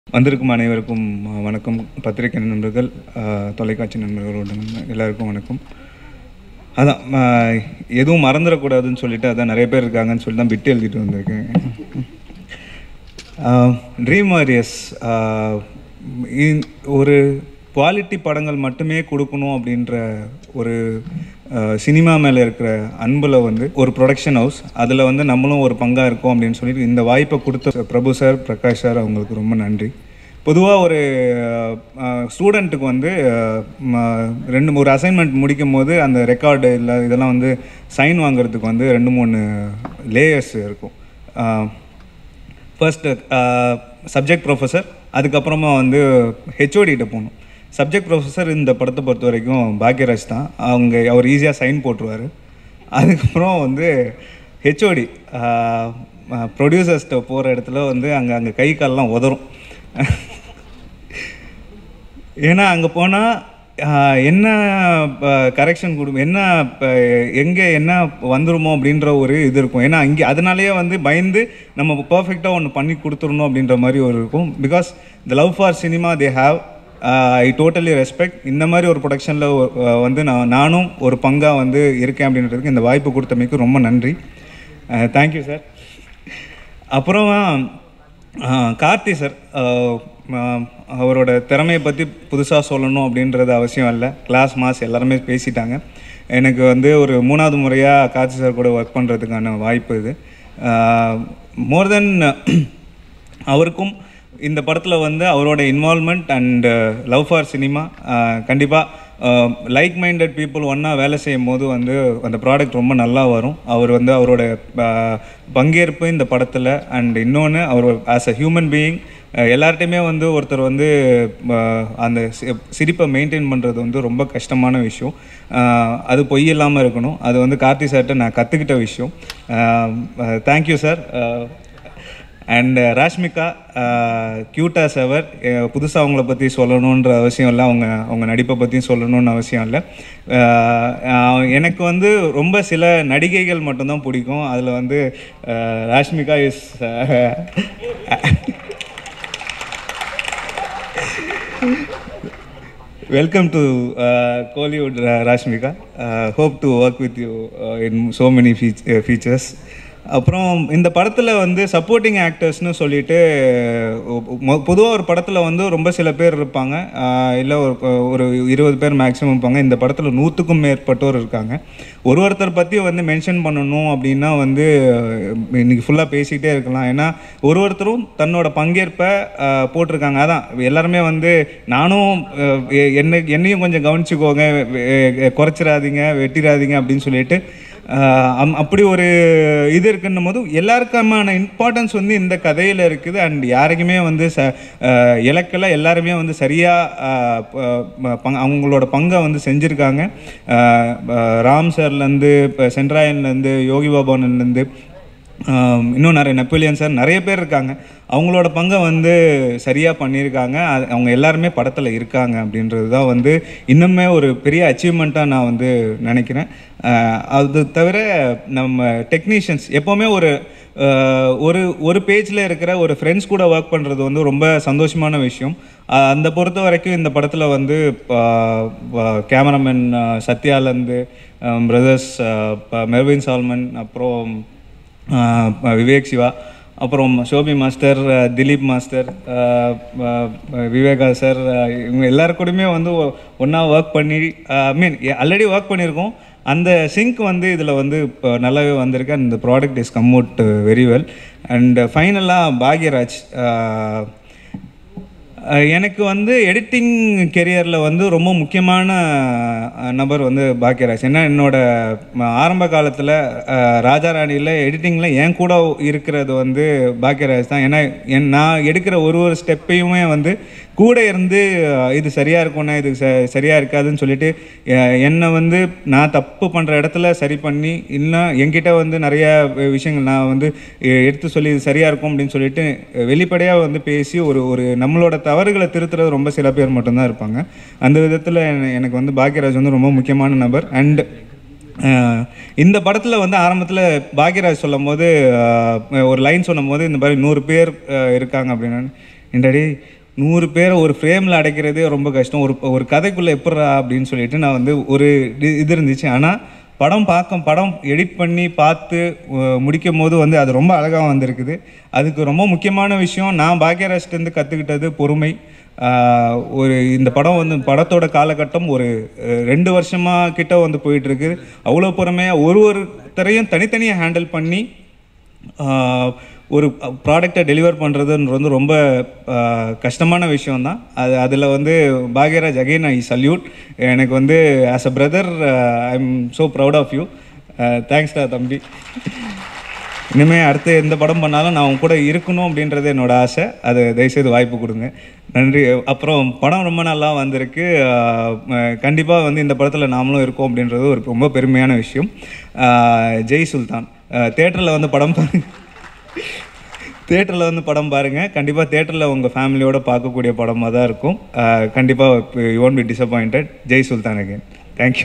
வந்திருக்கும் அனைவருக்கும் அஹ், வணக்கம் பத்திரிகை நண்பர்கள் அஹ், தொலைக்காட்சி நண்பர்களோட எல்லாருக்கும் வணக்கம் அதான் அஹ், எதுவும் மறந்துடக்கூடாதுன்னு சொல்லிட்டு அதான் நிறைய பேர் இருக்காங்கன்னு சொல்லி தான் பிட்டு எழுதிட்டு வந்திருக்கேன் ட்ரீம் வாரியர்ஸ் ஒரு குவாலிட்டி படங்கள் மட்டுமே கொடுக்கணும் அப்படின்ற ஒரு சினிமா மேலே இருக்கிற அன்பில் வந்து ஒரு ப்ரொடக்ஷன் ஹவுஸ் அதில் வந்து நம்மளும் ஒரு பங்காக இருக்கோம் அப்படின்னு சொல்லிட்டு இந்த வாய்ப்பை கொடுத்த பிரபு சார் பிரகாஷ் சார் அவங்களுக்கு ரொம்ப நன்றி பொதுவாக ஒரு ஸ்டூடெண்ட்டுக்கு வந்து அஹ், ம- ரெண்டு ஒரு அசைன்மெண்ட் முடிக்கும் போது அந்த ரெக்கார்டு இல்லை இதெல்லாம் வந்து சைன் வாங்குறதுக்கு வந்து ரெண்டு மூணு லேயர்ஸ் இருக்கும் ஃபர்ஸ்ட் சப்ஜெக்ட் ப்ரொஃபஸர் அதுக்கப்புறமா வந்து ஹெச்ஓடிகிட்ட போகணும் சப்ஜெக்ட் ப்ரொஃபஸர் இந்த படத்தை பொறுத்த வரைக்கும் பாக்யராஜ் தான் அவங்க அவர் ஈஸியாக சைன் போட்டுருவார் அதுக்கப்புறம் வந்து ஹெச்ஓடி ப்ரொடியூசர்ஸ்கிட்ட போகிற இடத்துல வந்து அங்கே அங்கே கை கால்லாம் உதறும் ஏன்னா அங்கே போனால் என்ன கரெக்ஷன் கொடு என்ன எங்கே என்ன வந்துருமோ அப்படின்ற ஒரு இது இருக்கும் ஏன்னா இங்கே அதனாலேயே வந்து பயந்து நம்ம பர்ஃபெக்டாக ஒன்று பண்ணி கொடுத்துடணும் அப்படின்ற மாதிரி ஒரு இருக்கும் because the love for cinema they have I totally respect இந்த மாதிரி ஒரு ப்ரொடக்ஷனில் வந்து நான் நானும் ஒரு பங்காக வந்து இருக்கேன் அப்படின்றதுக்கு இந்த வாய்ப்பு கொடுத்தமைக்கு ரொம்ப நன்றி தேங்க்யூ சார் அப்புறம் ஆ, கார்த்தி சார் ஆ, ஆ, அவரோட திறமையை பற்றி புதுசாக சொல்லணும் அப்படின்றது அவசியம் இல்லை கிளாஸ் மாஸ் எல்லாருமே பேசிட்டாங்க எனக்கு வந்து ஒரு மூணாவது முறையாக கார்த்தி சார் கூட ஒர்க் பண்ணுறதுக்கான வாய்ப்பு இது மோர் தென் அவருக்கும் இந்த படத்தில் வந்து அவரோட involvement and love for cinema கண்டிப்பாக லைக் மைண்டட் பீப்புள் ஒன்றா வேலை செய்யும் போது வந்து அந்த ப்ராடக்ட் ரொம்ப நல்லா வரும் அவர் வந்து அவரோட அஹ், பங்கேற்பு இந்த படத்தில் அண்ட் இன்னொன்று அவர் ஆஸ் அ ஹியூமன் பீயிங் எல்லார்ட்டையுமே வந்து ஒருத்தர் வந்து அஹ், அந்த சி- சிரிப்பை மெயின்டைன் பண்ணுறது வந்து ரொம்ப கஷ்டமான விஷயம் அஹ், அது பொய் இல்லாமல் இருக்கணும் அது வந்து கார்த்தி சார்கிட்ட நான் கற்றுக்கிட்ட விஷயம் தேங்க்யூ சார் அண்ட் ராஷ்மிகா க்யூட்டா செவர் புதுசாக அவங்கள பற்றி சொல்லணுன்ற அவசியம் இல்லை அவங்க அவங்க நடிப்பை பற்றியும் சொல்லணும்னு அவசியம் இல்லை அஹ், அஹ், எனக்கு வந்து ரொம்ப சில நடிகைகள் மட்டும்தான் பிடிக்கும் அதில் வந்து uh, Rashmika is welcome to Kollywood Rashmika hope to work with you in so many features அப்புறம் இந்த படத்தில் வந்து சப்போர்ட்டிங் ஆக்டர்ஸ்னு சொல்லிட்டு பொதுவாக ஒரு படத்தில் வந்து ரொம்ப சில பேர் இருப்பாங்க இல்லை ஒரு ஒரு இருபது பேர் மேக்ஸிமம் இருப்பாங்க இந்த படத்தில் நூற்றுக்கும் மேற்பட்டோர் இருக்காங்க ஒரு ஒருத்தர் பற்றி வந்து மென்ஷன் பண்ணணும் அப்படின்னா வந்து அஹ், இன்னைக்கு ஃபுல்லாக பேசிக்கிட்டே இருக்கலாம் ஏன்னா ஒரு ஒருத்தரும் தன்னோட பங்கேற்பை அஹ், போட்டிருக்காங்க அதான் எல்லாருமே வந்து நானும் அஹ், எ- என்ன என்னையும் கொஞ்சம் கவனிச்சுக்கோங்க வெ- வெ- குறைச்சிடாதீங்க வெட்டிடாதீங்க அப்படின்னு சொல்லிட்டு அஹ், அம்- அப்படி ஒரு இது இருக்குன்னும் போது எல்லாருக்குமான இம்பார்ட்டன்ஸ் வந்து இந்த கதையில் இருக்குது அண்ட் யாருக்குமே வந்து ச அஹ், இலக்கில் எல்லாருமே வந்து சரியாக அவங்களோட பங்கை வந்து செஞ்சுருக்காங்க அஹ், அஹ், ராம் சார்லேருந்து இப்போ சென்ட்ராயன்லேருந்து யோகி பாபன்லேருந்து ஆம், இன்னும் நிறைய நெப்போலியன் சார் நிறைய பேர் இருக்காங்க அவங்களோட பங்கை வந்து சரியாக பண்ணியிருக்காங்க அது அவங்க எல்லாருமே படத்தில் இருக்காங்க அப்படின்றது தான் வந்து இன்னுமே ஒரு பெரிய அச்சீவ்மெண்ட்டாக நான் வந்து நினைக்கிறேன் ஆஹ், அது தவிர நம்ம டெக்னீஷியன்ஸ் எப்போவுமே ஒரு ஆஹ், ஒரு ஒரு பேஜில் இருக்கிற ஒரு ஃப்ரெண்ட்ஸ் கூட ஒர்க் பண்ணுறது வந்து ரொம்ப சந்தோஷமான விஷயம் ஆஹ், அந்த பொறுத்த வரைக்கும் இந்த படத்தில் வந்து கேமராமேன் சத்யாலேருந்து பிரதர்ஸ் மெர்வின் சால்மன் அப்புறம் ஆஹ் விவேக் சிவா அப்புறம் ஷோபி மாஸ்டர் அஹ் திலீப் மாஸ்டர் ஆஹ் ஆஹ் விவேகா சார் ஆஹ் இவங்க எல்லாரு கூடயுமே வந்து ஒன்றா ஒர்க் பண்ணி ஐ மீன் ஆல்ரெடி ஒர்க் பண்ணியிருக்கோம் அந்த சிங்க் வந்து இதில் வந்து இப்போ நல்லாவே வந்திருக்கு அந்த product is come out very well and ஃபைனலாக பாக்யராஜ் ஆஹ் அஹ் எனக்கு வந்து எடிட்டிங் கெரியரில் வந்து ரொம்ப முக்கியமான அஹ், நபர் வந்து பாக்யராஜ் ஏன்னா என்னோட ம- ஆரம்ப காலத்தில் ராஜா ராணியில் எடிட்டிங்கில் என் கூட இருக்கிறது வந்து பாக்யராஜ் தான் ஏன்னா என் நான் எடுக்கிற ஒரு ஒரு ஸ்டெப்பையுமே வந்து கூட இருந்து அஹ், இது சரியாக இருக்கும்னா இது ச சரியாக இருக்காதுன்னு சொல்லிட்டு அஹ், என்னை வந்து நான் தப்பு பண்ணுற இடத்துல சரி பண்ணி இன்னும் என்கிட்ட வந்து நிறைய விஷயங்கள் நான் வந்து எ- எடுத்து சொல்லி இது சரியாக இருக்கும் அப்படின்னு சொல்லிட்டு வெளிப்படையாக வந்து பேசி ஒரு ஒரு நம்மளோட தவறுகளை திருத்துறது ரொம்ப சில பேர் மட்டும்தான் இருப்பாங்க அந்த விதத்தில் எனக்கு வந்து பாக்யராஜ் வந்து ரொம்ப முக்கியமான நபர் அண்ட் இந்த படத்தில் வந்து ஆரம்பத்தில் பாக்யராஜ் சொல்லும் போது ஒரு லைன் சொல்லும் போது இந்த மாதிரி நூறு பேர் அஹ், இருக்காங்க அப்படின்னு என்னடி நூறு பேரை ஒரு ஃப்ரேமில் அடைக்கிறதே ரொம்ப கஷ்டம் ஒரு ஒரு கதைக்குள்ளே எப்பட்றா அப்படின்னு சொல்லிட்டு நான் வந்து ஒரு இது- இது இருந்துச்சு ஆனால் படம் பார்க்க படம் எடிட் பண்ணி பார்த்து அஹ், முடிக்கும் போது வந்து அது ரொம்ப அழகாக வந்திருக்குது அதுக்கு ரொம்ப முக்கியமான விஷயம் நான் பாக்யராஜ்லேருந்து கற்றுக்கிட்டது பொறுமை ஆஹ், ஒரு இந்த படம் வந்து படத்தோட காலகட்டம் ஒரு அஹ், ரெண்டு வருஷமாக கிட்ட வந்து போயிட்டுருக்கு அவ்வளோ பொறுமையாக ஒரு ஒருத்தரையும் தனித்தனியாக ஹேண்டில் பண்ணி ஆஹ், ஒரு ப்ராடக்டை டெலிவர் பண்ணுறதுன்றது வந்து ரொம்ப ஆஹ், கஷ்டமான விஷயம்தான் அது அதில் வந்து பாக்யராஜ் அகைன் ஐ சல்யூட் எனக்கு வந்து as a brother I am so proud of you தேங்க்ஸ்டா தம்பி இனிமேல் அடுத்து எந்த படம் பண்ணாலும் நான் உங்க கூட இருக்கணும் அப்படின்றது என்னோட ஆசை அது தயவுசெய்து வாய்ப்பு கொடுங்க நன்றி அப்புறம் படம் ரொம்ப நல்லா வந்திருக்கு கண்டிப்பாக வந்து இந்த படத்தில் நாமளும் இருக்கோம் அப்படின்றது ஒரு ரொம்ப பெருமையான விஷயம் ஆஹ் ஜெய் சுல்தான் தேட்டரில் வந்து படம் பாருங்க தேட்டரில் வந்து படம் பாருங்கள் கண்டிப்பாக தேட்டரில் உங்கள் ஃபேமிலியோட பார்க்கக்கூடிய படமாக தான் இருக்கும் கண்டிப்பாக you won't be disappointed Jai Sultan again thank you